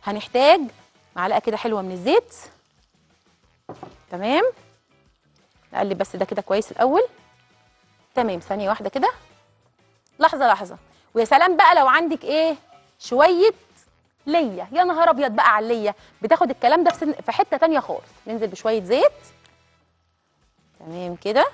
هنحتاج معلقه كده حلوه من الزيت تمام نقلب بس ده كده كويس الاول تمام ثانيه واحده كده لحظه لحظه ويا سلام بقى لو عندك ايه شويه ليا يا نهار ابيض بقى على الليا بتاخد الكلام ده في, سن... في حته تانية خالص ننزل بشويه زيت تمام كده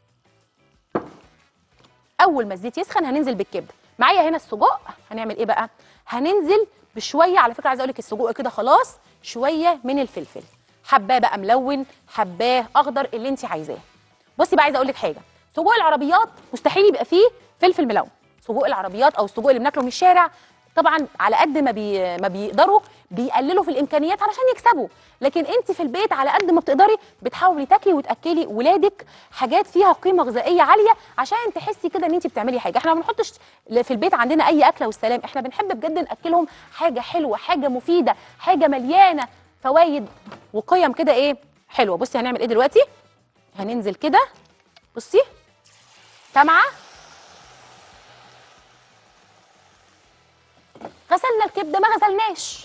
اول ما الزيت يسخن هننزل بالكبده معايا هنا السجق هنعمل ايه بقى هننزل بشويه على فكره عايزه اقول لك السجق كده خلاص شويه من الفلفل حباه بقى ملون حباه اخضر اللي انت عايزاه بصي بقى عايزه اقول لك حاجه سجق العربيات مستحيل يبقى فيه فلفل ملون سجق العربيات او السجق اللي بناكله من الشارع طبعا على قد ما بي ما بيقدروا بيقللوا في الامكانيات علشان يكسبوا لكن انت في البيت على قد ما بتقدري بتحاولي تاكلي وتاكلي ولادك حاجات فيها قيمه غذائيه عاليه عشان تحسي كده ان انت بتعملي حاجه احنا ما بنحطش في البيت عندنا اي اكله والسلام احنا بنحب بجد ناكلهم حاجه حلوه حاجه مفيده حاجه مليانه فوائد وقيم كده ايه حلوه بصي هنعمل ايه دلوقتي هننزل كده بصي سامعه غسلنا الكبده ما غسلناش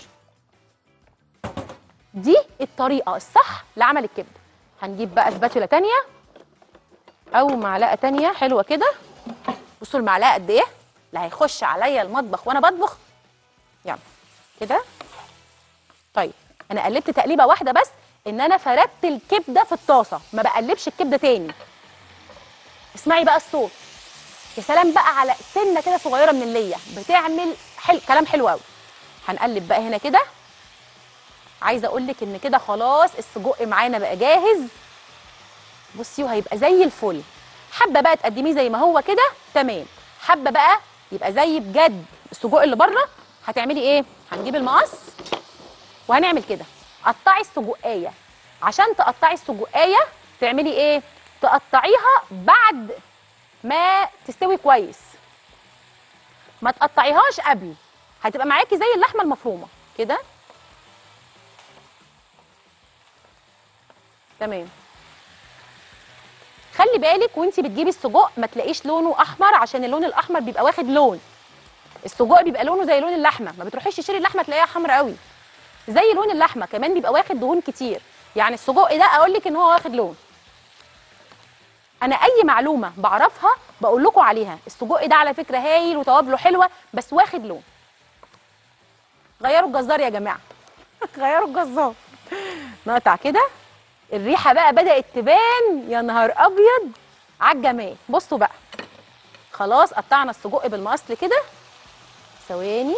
دي الطريقه الصح لعمل الكبده هنجيب بقى سباتولا تانية او معلقه تانية حلوه كده بصوا المعلقه قد ايه اللي هيخش عليا المطبخ وانا بطبخ يلا كده طيب انا قلبت تقليبه واحده بس ان انا فردت الكبده في الطاسه ما بقلبش الكبده تاني اسمعي بقى الصوت يا سلام بقى على سنه كده صغيره من الليه بتعمل حل... كلام حلو قوي هنقلب بقى هنا كده عايزه اقول لك ان كده خلاص السجق معانا بقى جاهز بصي وهيبقى زي الفل حابه بقى تقدميه زي ما هو كده تمام حابه بقى يبقى زي بجد السجق اللي بره هتعملي ايه هنجيب المقص وهنعمل كده قطعي السجقايه عشان تقطعي السجقايه تعملي ايه تقطعيها بعد ما تستوي كويس ما تقطعيهاش قبل هتبقى معاكي زي اللحمه المفرومه كده تمام خلي بالك وانت بتجيبي السجق ما تلاقيش لونه احمر عشان اللون الاحمر بيبقى واخد لون السجق بيبقى لونه زي لون اللحمه ما بتروحيش تشتري اللحمه تلاقيها حمرا قوي زي لون اللحمه كمان بيبقى واخد دهون كتير يعني السجق ده اقول لك ان هو واخد لون انا اي معلومه بعرفها بقول لكم عليها السجق ده على فكره هايل وتوابله حلوه بس واخد لون غيروا الجزار يا جماعه غيروا الجزار نقطع كده الريحه بقى بدات تبان يا نهار ابيض على الجمال بصوا بقى خلاص قطعنا السجق بالمقص كده ثواني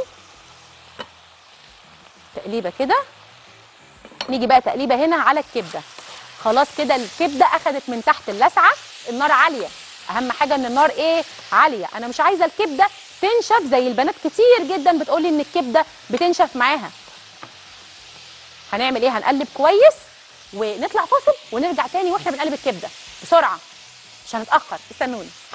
تقليبه كده نيجي بقى تقليبه هنا على الكبده خلاص كده الكبده اخدت من تحت اللسعه النار عاليه اهم حاجه ان النار ايه عاليه انا مش عايزه الكبده تنشف زي البنات كتير جدا بتقولي ان الكبده بتنشف معاها هنعمل ايه هنقلب كويس ونطلع فاصل ونرجع تاني واحنا بنقلب الكبده بسرعه مش هنتاخر استنوني